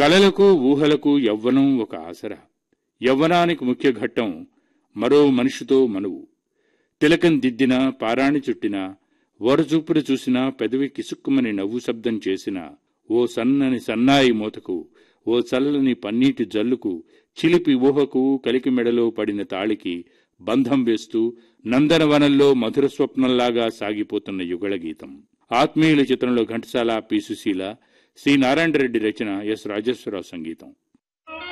కలలకు ఊహలకు యవ్వనం ఒక ఆసరా యవ్వనానికి ముఖ్య ఘట్టం మరో మనిషితో మనువు తిలకం దిద్దినా పారాణి చుట్టినా వరచూపులు చూసినా పెదవి కిసుక్కుమని నవ్వు శబ్దం చేసిన ఓ సన్నని సన్నాయి మూతకు ఓ చల్లని పన్నీటి జల్లుకు చిలిపి ఊహకు కలికి మెడలో పడిన తాళికి బంధం వేస్తూ నందనవనంలో మధుర స్వప్నంలాగా సాగిపోతున్న యుగళ గీతం ఆత్మీయుల చిత్రంలో ఘంటసాల పి సుశీల సి నారాయణ రెడ్డి రచన ఎస్ రాజేశ్వరరావు సంగీతం